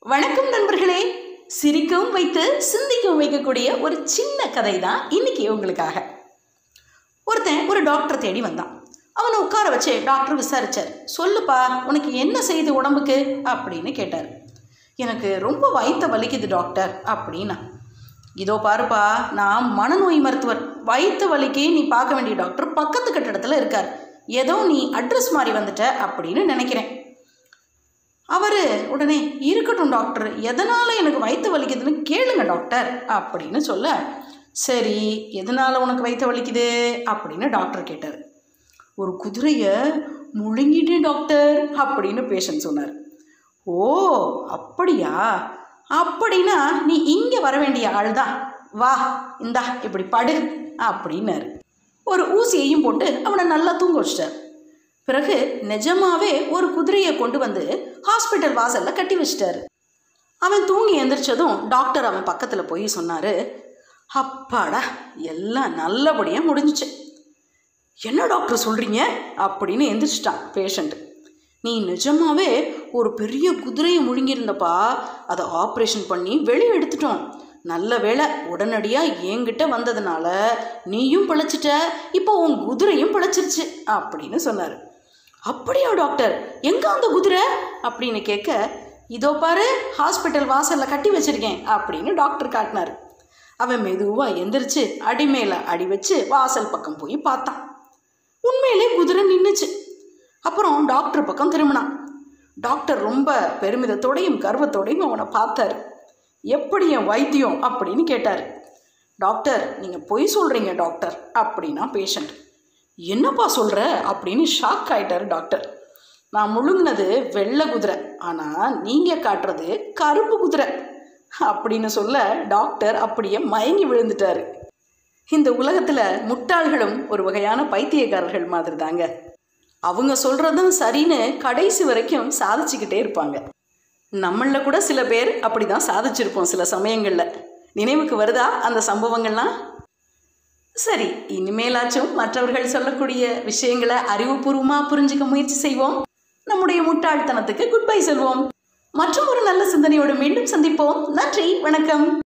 வணக்கம் நண்பர்களே சிரிக்கவும் வைத்து சிந்திக்கவும் வைக்கக்கூடிய ஒரு சின்ன கதை தான் இன்னைக்கு உங்களுக்காக ஒருத்தன் ஒரு டாக்டர் தேடி வந்தான் அவனை உட்கார வச்சு டாக்டர் விசாரிச்சார் சொல்லுப்பா உனக்கு என்ன செய்யுது உடம்புக்கு அப்படின்னு கேட்டார் எனக்கு ரொம்ப வயித்த வலிக்குது டாக்டர் அப்படின்னா இதோ பாருப்பா நான் மனநோய் மருத்துவர் வயிற்று வலிக்கு நீ பார்க்க வேண்டிய டாக்டர் பக்கத்து கட்டிடத்தில் இருக்கார் ஏதோ நீ அட்ரஸ் மாறி வந்துட்ட அப்படின்னு நினைக்கிறேன் அவர் உடனே இருக்கட்டும் டாக்டர் எதனால் எனக்கு வயிற்று வலிக்குதுன்னு கேளுங்க டாக்டர் அப்படின்னு சொல்ல சரி எதனால் உனக்கு வயிற்று வலிக்குது அப்படின்னு டாக்டர் கேட்டார் ஒரு குதிரையை முழுங்கிட்டேன் டாக்டர் அப்படின்னு பேஷண்ட் சொன்னார் ஓ அப்படியா அப்படின்னா நீ இங்கே வர வேண்டிய ஆள் தான் வா இந்தா இப்படி படு அப்படின்னாரு ஒரு ஊசியையும் போட்டு அவனை நல்லா தூங்க வச்சிட்டார் பிறகு நிஜமாவே ஒரு குதிரையை கொண்டு வந்து ஹாஸ்பிட்டல் வாசல்ல கட்டி வச்சிட்டாரு அவன் தூங்கி எந்திரிச்சதும் டாக்டர் அவன் பக்கத்தில் போய் சொன்னார் அப்பாடா எல்லாம் நல்லபடியாக முடிஞ்சுச்சு என்ன டாக்டர் சொல்கிறீங்க அப்படின்னு எந்திரிச்சிட்டான் பேஷண்ட் நீ நிஜமாவே ஒரு பெரிய குதிரையை முழுங்கியிருந்தப்பா அதை ஆப்ரேஷன் பண்ணி வெளியே எடுத்துட்டோம் நல்ல வேளை உடனடியாக என்கிட்ட வந்ததுனால நீயும் பிழைச்சிட்ட இப்போ உன் குதிரையும் பிழைச்சிருச்சு அப்படின்னு சொன்னார் அப்படியா டாக்டர் எங்கே அந்த குதிரை அப்படின்னு கேட்க இதோ பாரு ஹாஸ்பிட்டல் வாசலில் கட்டி வச்சிருக்கேன் அப்படின்னு டாக்டர் காட்டினார் அவன் மெதுவாக எந்திரிச்சு அடி மேலே அடி வச்சு வாசல் பக்கம் போய் பார்த்தான் உண்மையிலே குதிரை நின்றுச்சு அப்புறம் டாக்டர் பக்கம் திரும்பினான் டாக்டர் ரொம்ப பெருமிதத்தோடையும் கர்வத்தோடையும் அவனை பார்த்தாரு எப்படி என் வைத்தியம் அப்படின்னு கேட்டார் டாக்டர் நீங்கள் பொய் சொல்கிறீங்க டாக்டர் அப்படின்னா பேஷண்ட் என்னப்பா சொல்கிற அப்படின்னு ஷாக் ஆயிட்டாரு டாக்டர் நான் முழுங்கினது வெள்ளை குதிரை ஆனால் நீங்கள் காட்டுறது கருப்பு குதிரை அப்படின்னு சொல்ல டாக்டர் அப்படியே மயங்கி விழுந்துட்டாரு இந்த உலகத்தில் முட்டாள்களும் ஒரு வகையான பைத்தியக்காரர்கள் மாதிரி தாங்க அவங்க சொல்கிறதும் சரின்னு கடைசி வரைக்கும் சாதிச்சுக்கிட்டே இருப்பாங்க நம்மளில் கூட சில பேர் அப்படி தான் சாதிச்சிருப்போம் சில சமயங்களில் நினைவுக்கு வருதா அந்த சம்பவங்கள்லாம் சரி இனிமேலாச்சும் மற்றவர்கள் சொல்லக்கூடிய விஷயங்களை அறிவுபூர்வமாக புரிஞ்சுக்க முயற்சி செய்வோம் நம்முடைய முட்டாள்தனத்துக்கு குட் பை சொல்வோம் மற்றும் ஒரு நல்ல சிந்தனையோடு மீண்டும் சந்திப்போம் நன்றி வணக்கம்